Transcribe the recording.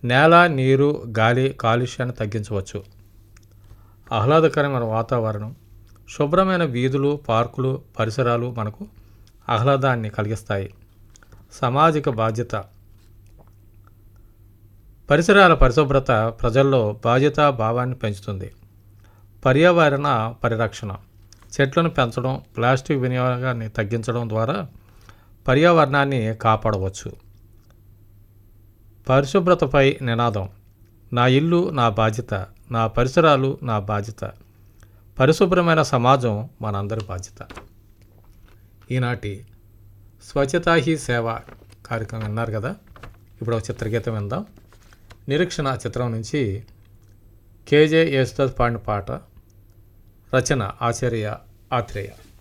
నేల నీరు గాలి కాలుష్యాన్ని తగ్గించవచ్చు ఆహ్లాదకరమైన వాతావరణం శుభ్రమైన వీధులు పార్కులు పరిసరాలు మనకు ఆహ్లాదాన్ని కలిగిస్తాయి సామాజిక బాధ్యత పరిసరాల పరిశుభ్రత ప్రజల్లో బాధ్యతా భావాన్ని పెంచుతుంది పర్యావరణ పరిరక్షణ చెట్లను పెంచడం ప్లాస్టిక్ వినియోగాన్ని తగ్గించడం ద్వారా పర్యావరణాన్ని కాపాడవచ్చు పరిశుభ్రతపై నినాదం నా ఇల్లు నా బాధ్యత నా పరిసరాలు నా బాధ్యత పరిశుభ్రమైన సమాజం మనందరి బాధ్యత ఈనాటి స్వచ్ఛతా హీ సేవ కార్యక్రమం విన్నారు కదా ఇప్పుడు ఒక చిత్రగీతం విందాం నిరీక్షణ చిత్రం నుంచి కేజే యేసుదాస్ పాడిన పాట రచన ఆచార్య ఆత్రేయ